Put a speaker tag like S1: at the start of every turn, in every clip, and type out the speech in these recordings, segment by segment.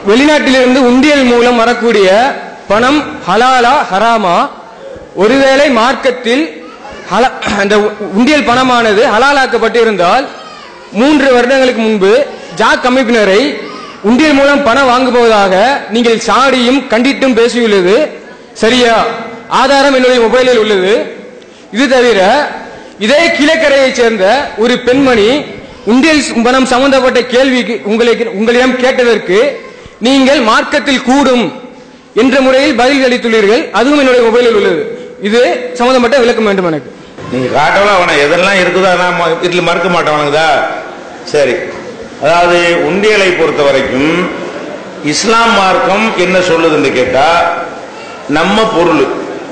S1: வெளிநாட்டிலிருந்து உண்டியல் மூலம் வரக்கூடிய பணம் ஹலாலா ஹராமா ஒருவேளை மார்க்கத்தில் ஹல- அந்த உண்டியல் பணமானது ஹலாலாக்கப்பட்டிருந்தால் மூன்று வருடங்களுக்கு முன்பு ஜாக் அமைப்பினரை உண்டியல் மூலம் பணம் வாங்குவதாக நீங்கள் சாடியும் கண்டித்தும் பேசியுள்ளது சரியா ஆதாரம் என்னுடைய மொபைலில் உள்ளது இது தவிர இதே கிழக்கரையைச் சேர்ந்த ஒரு பெண்மணி உண்டியல் பணம் சம்பந்தப்பட்ட கேள்விக்கு உங்களுக்கு உங்களிடம் கேட்டதற்கு நீங்கள் மார்க்கத்தில் கூடும் என்ற முறையில் பதில் அளித்துள்ளீர்கள் அதுவும் என்னுடைய மொபைலில் உள்ளது இது சம்பந்தப்பட்ட விளக்கம் வேண்டும் எனக்கு
S2: நீங்க காட்டலாம் அவனை எதெல்லாம் இருக்குதோ நான் வீட்டில் மறுக்க மாட்டவனுக்குதா சரி அதாவது உண்டியலை பொறுத்த வரைக்கும் இஸ்லாம் மார்க்கம் என்ன சொல்லுதுன்னு கேட்டா நம்ம பொருள்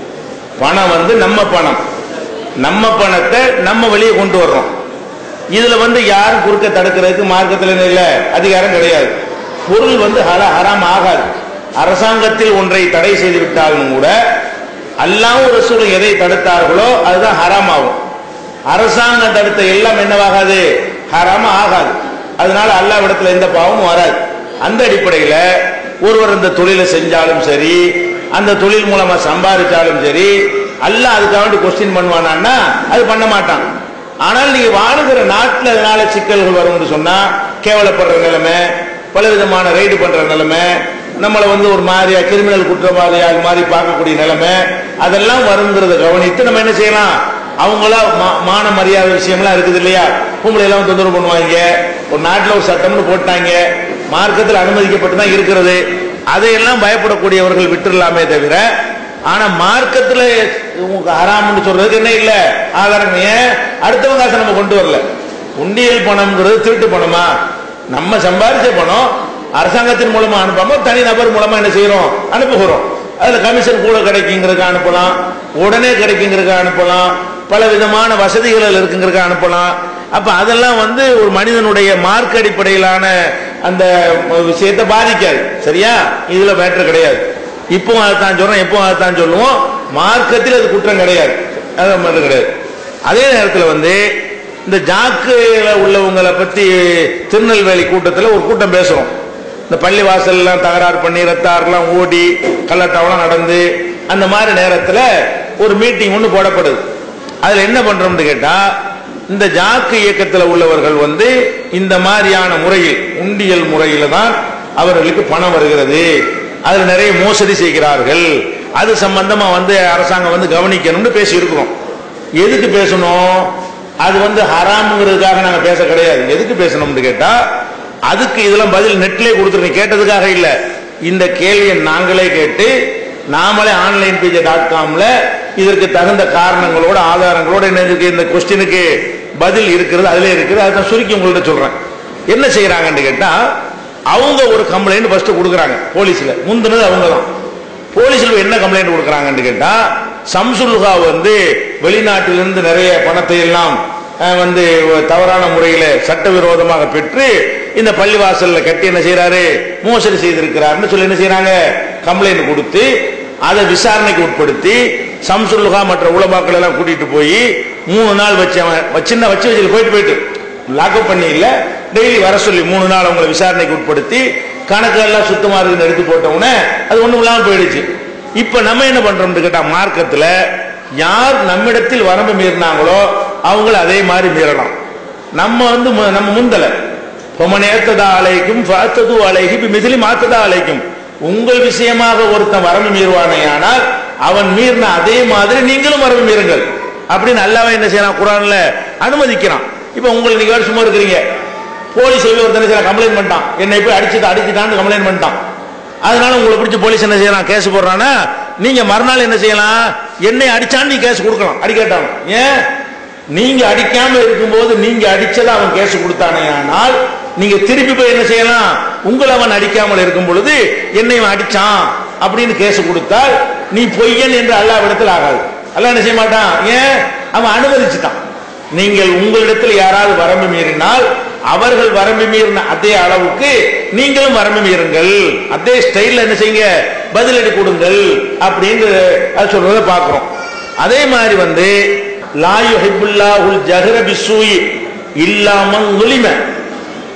S2: பணம் வந்து நம்ம பணம் நம்ம பணத்தை நம்ம வெளியே கொண்டு வர்றோம் இதுல வந்து யாரும் குறுக்க தடுக்கிறதுக்கு மார்க்கத்தில் என்ன இல்ல அதிகாரம் கிடையாது பொருள் வந்து ஹர ஹராம் ஆகாது அரசாங்கத்தில் ஒன்றை தடை செய்து விட்டாலும் கூட அல்லாஹ்வும் ரசூலும் எதை தடுத்தார்களோ அதுதான் ஹராம் ஆகும் அரசாங்கம் தடுத்த எல்லாம் என்னவாகாது ஹராம ஆகாது அதனால அல்லாவிடத்துல எந்த பாவமும் வராது அந்த அடிப்படையில ஒருவர் இந்த தொழிலை செஞ்சாலும் சரி அந்த தொழில் மூலமா சம்பாதிச்சாலும் சரி அல்லாஹ் அதுக்காக வேண்டி கொஸ்டின் பண்ணுவானான்னா அது பண்ண மாட்டான் ஆனால் நீங்க வாழுகிற நாட்டில் அதனால சிக்கல்கள் வரும்னு சொன்னா கேவலப்படுற நிலைமை பல விதமான ரைடு பண்ற நிலைமை நம்மளை வந்து ஒரு மாதிரியா கிரிமினல் குற்றவாளியா அது மாதிரி பார்க்கக்கூடிய நிலைமை அதெல்லாம் வருங்கிறத கவனித்து நம்ம என்ன செய்யலாம் அவங்களா மா- மான மரியாதை விஷயம்லாம் இருக்குது இல்லையா பொம்பளை எல்லாம் தொந்தரவு பண்ணுவாங்க ஒரு நாட்டில் ஒரு சட்டம்னு போட்டாங்க மார்க்கத்தில் அனுமதிக்கப்பட்டு தான் இருக்கிறது அதையெல்லாம் பயப்படக்கூடியவர்கள் விட்டுறலாமே தவிர ஆனா மார்க்கத்துல உங்களுக்கு ஹராம்னு சொல்றதுக்கு என்ன இல்ல ஆதாரம் ஏன் அடுத்தவங்க காசை நம்ம கொண்டு வரல உண்டியல் பணம்ங்கிறது திருட்டு பணமா நம்ம சம்பாதிச்ச பணம் அரசாங்கத்தின் மூலமா அனுப்பாம தனி நபர் மூலமா என்ன செய்யறோம் அனுப்புகிறோம் அதுல கமிஷன் கூட கிடைக்குங்கிறதுக்கு அனுப்பலாம் உடனே கிடைக்குங்கிறதுக்கு அனுப்பலாம் பல விதமான வசதிகள் அதுல இருக்குங்கிறதுக்கு அனுப்பலாம் அப்ப அதெல்லாம் வந்து ஒரு மனிதனுடைய மார்க் அடிப்படையிலான அந்த விஷயத்தை பாதிக்காது சரியா இதுல மேட்டர் கிடையாது இப்போ அதைத்தான் சொல்றோம் எப்போ அதைத்தான் சொல்லுவோம் மார்க்கத்தில் அது குற்றம் கிடையாது அது மட்டும் கிடையாது அதே நேரத்தில் வந்து இந்த ஜாக்குல உள்ளவங்களை பத்தி திருநெல்வேலி கூட்டத்தில் ஒரு கூட்டம் பேசுறோம் இந்த பள்ளி வாசல்லாம் தகராறு பண்ணி ரத்தாறுலாம் ஓடி கள்ளத்தாவெல்லாம் நடந்து அந்த மாதிரி நேரத்தில் ஒரு மீட்டிங் ஒன்று போடப்படுது அதுல என்ன பண்றோம்னு கேட்டா இந்த ஜாக்கு இயக்கத்தில் உள்ளவர்கள் வந்து இந்த மாதிரியான முறையில் உண்டியல் முறையில தான் அவர்களுக்கு பணம் வருகிறது அதுல நிறைய மோசடி செய்கிறார்கள் அது சம்பந்தமா வந்து அரசாங்கம் வந்து கவனிக்கணும்னு பேசி இருக்கிறோம் எதுக்கு பேசணும் அது வந்து ஹராம்ங்கிறதுக்காக நாங்க பேச கிடையாது எதுக்கு பேசணும்னு கேட்டா அதுக்கு இதெல்லாம் பதில் நெட்லயே கொடுத்துருக்கேன் கேட்டதுக்காக இல்ல இந்த கேள்வியை நாங்களே கேட்டு நாமளே ஆன்லைன் பேஜ் டாட் காம்ல இதற்கு தகுந்த காரணங்களோட ஆதாரங்களோட என்ன இருக்கு இந்த கொஸ்டினுக்கு பதில் இருக்கிறது அதுல இருக்குது அதை நான் சுருக்கி உங்கள்ட்ட சொல்றேன் என்ன செய்யறாங்கன்னு கேட்டா அவங்க ஒரு கம்ப்ளைண்ட் ஃபர்ஸ்ட் கொடுக்குறாங்க போலீஸ்ல முந்தினது அவங்க தான் போலீஸ்ல என்ன கம்ப்ளைண்ட் கொடுக்குறாங்கன்னு கேட்டா சம்சுல்ஹா வந்து வெளிநாட்டிலிருந்து நிறைய பணத்தை எல்லாம் அஹ், வந்து தவறான முறையில சட்டவிரோதமாக பெற்று இந்த பள்ளிவாசல்ல கட்டி என்ன செய்யறாரு மோசடி செய்திருக்கிறார்னு சொல்லி என்ன செய்யறாங்க கம்ப்ளைண்ட் கொடுத்து அதை விசாரணைக்கு உட்படுத்தி சம்சுல்ஹா மற்ற உலமாக்கள் எல்லாம் கூட்டிட்டு போய் மூணு நாள் வச்சு அவன் சின்ன வச்சு வச்சு போயிட்டு போயிட்டு லாக்அப் பண்ணி இல்ல டெய்லி வர சொல்லி மூணு நாள் அவங்களை விசாரணைக்கு உட்படுத்தி கணக்கு எல்லாம் சுத்தமா இருக்குன்னு எடுத்து போட்ட உடனே அது ஒண்ணும் இல்லாம போயிடுச்சு இப்ப நம்ம என்ன பண்றோம்னு கேட்டா மார்க்கத்துல யார் நம்மிடத்தில் வரம்பு மீறினாங்களோ அவங்கள அதே மாதிரி மீறலாம் நம்ம வந்து மு- நம்ம முந்தல பொமனேத்ததா அலைக்கும் பார்த்தது அலைகி இப்ப மிதிலி மாத்ததா அலைக்கும் உங்கள் விஷயமாக ஒருத்தன் வரம்பு மீறுவானேயானால் அவன் மீறின அதே மாதிரி நீங்களும் வரம்பு மீறுங்கள் அப்படின்னு அல்லாஹ் என்ன செய்யறான் குரான்ல அனுமதிக்கிறான் இப்ப உங்களுக்கு நீங்க வேற சும்மா இருக்கிறீங்க போலீஸ் சொல்லி ஒருத்தனை செய்யறான் கம்ப்ளைண்ட் பண்ணிட்டான் என்னை போய் அடிச்சுட்டு அடிச்சுட்டான்னு கம்ப்ளைண்ட் பண்ணிட்டான் அதனால உங்களை பிடிச்சி போலீஸ் என்ன செய்யறான் கேஸ் போடுறான்னா நீங்க மறுநாள் என்ன செய்யலாம் என்னை அடிச்சான்னு நீ கேஸ் கொடுக்கலாம் அடிக்கட்டான் ஏன் நீங்க அடிக்காம இருக்கும்போது நீங்க அடிச்சதா அவன் கேஸ் கொடுத்தானே ஆனால் நீங்க திருப்பி போய் என்ன செய்யலாம் உங்களை அவன் அடிக்காமல் இருக்கும் பொழுது என்னை அவன் அடிச்சான் அப்படின்னு கேஸ் கொடுத்தால் நீ பொய்யன் என்று அல்லாவிடத்தில் ஆகாது அல்லாஹ் என்ன செய்ய மாட்டான் ஏன் அவன் அனுமதிச்சுட்டான் நீங்கள் உங்களிடத்தில் யாராவது வரம்பு மீறினால் அவர்கள் வரம்பு மீறின அதே அளவுக்கு நீங்களும் வரம்பு மீறுங்கள் அதே ஸ்டைல்ல என்ன செய்யுங்க பதிலடி கொடுங்கள் அப்படின்னு அது சொல்றத பார்க்கிறோம் அதே மாதிரி வந்து லா யுஹிப்புல்லாஹுல் ஜஹர பிஸ்ஸூயி இல்லாமன் உலிம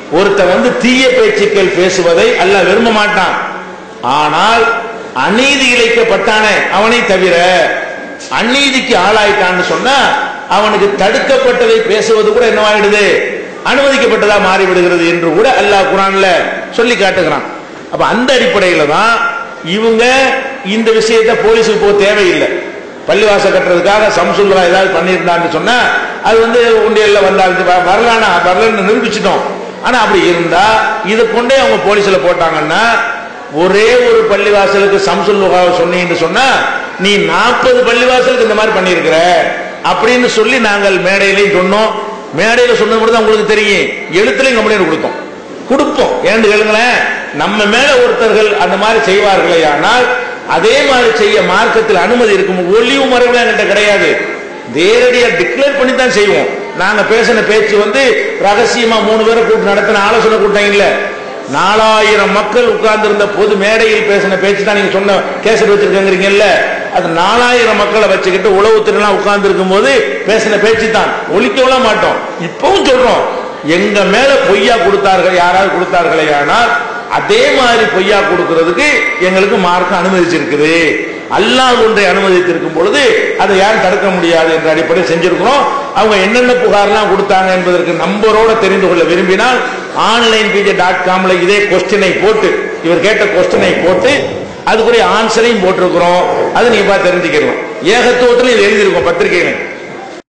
S2: ஒருத்தன் வந்து தீய பேச்சுக்கள் பேசுவதை அல்லாஹ் விரும்ப மாட்டான் ஆனால் அநீதி இழைக்கப்பட்டானே அவனை தவிர அநீதிக்கு ஆளாயிட்டான்னு சொன்னா அவனுக்கு தடுக்கப்பட்டதை பேசுவது கூட என்னவாயிடுது அனுமதிக்கப்பட்டதா மாறிவிடுகிறது என்று கூட அல்லாஹ் குரான்ல சொல்லி காட்டுகிறான் அப்ப அந்த அடிப்படையில தான் இவங்க இந்த விஷயத்தை போலீஸுக்கு போக தேவையில்லை பள்ளிவாசல் கட்டுறதுக்காக சம்சுல்லா ஏதாவது பண்ணியிருந்தான்னு சொன்னா அது வந்து உண்டியல்ல வந்தால் வரலானா வரலன்னு நிரூபிச்சிட்டோம் ஆனா அப்படி இருந்தா இதை கொண்டே அவங்க போலீஸ்ல போட்டாங்கன்னா ஒரே ஒரு பள்ளிவாசலுக்கு சம்சுல்லுகாவை சொன்னீங்கன்னு சொன்னா நீ நாற்பது பள்ளிவாசலுக்கு இந்த மாதிரி பண்ணியிருக்கிற அப்படின்னு சொல்லி நாங்கள் மேடையிலையும் சொன்னோம் மேடையில சொன்னது மட்டும் தான் உங்களுக்கு தெரியும் எழுத்துலையும் கம்ப்ளைண்ட் கொடுத்தோம் கொடுப்போம் ஏன்னு கேளுங்களேன் நம்ம மேல ஒருத்தர்கள் அந்த மாதிரி செய்வார்களே ஆனால் அதே மாதிரி செய்ய மார்க்கத்தில் அனுமதி இருக்கும் ஒளிவு மறைவுல என்கிட்ட கிடையாது நேரடியா டிக்ளேர் பண்ணி தான் செய்வோம் நாங்க பேசின பேச்சு வந்து ரகசியமா மூணு பேரை கூட்டு நடத்தின ஆலோசனை கூட்டம் இல்ல நாலாயிரம் மக்கள் உட்கார்ந்து இருந்த பொது மேடையில் பேசின பேச்சு தான் நீங்க சொன்ன கேசட் வச்சிருக்கீங்கல்ல அது நாலாயிரம் மக்களை வச்சுக்கிட்டு உளவுத்துறையெல்லாம் உட்கார்ந்து இருக்கும் போது பேசின பேச்சு தான் ஒழிக்கவும் மாட்டோம் இப்பவும் சொல்றோம் எங்க மேல பொய்யா கொடுத்தார்கள் யாராவது கொடுத்தார்களே ஆனால் அதே மாதிரி பொய்யா கொடுக்கிறதுக்கு எங்களுக்கு மார்க் அனுமதிச்சிருக்குது அல்லாஹ் ஒன்றை அனுமதித்திருக்கும் பொழுது அதை யாரும் தடுக்க முடியாது என்ற அடிப்படையில் செஞ்சிருக்கிறோம் அவங்க என்னென்ன புகார்லாம் கொடுத்தாங்க என்பதற்கு நம்பரோட தெரிந்து கொள்ள விரும்பினால் ஆன்லைன் பிஜே டாட் காம்ல இதே கொஸ்டினை போட்டு இவர் கேட்ட கொஸ்டினை போட்டு அதுக்குரிய ஆன்சரையும் போட்டிருக்கிறோம் அதை நீங்க பார்த்து தெரிஞ்சுக்கிறோம் ஏகத்துவத்தில் இது எழுதியிருக்கோம் பத்திரிகைகளை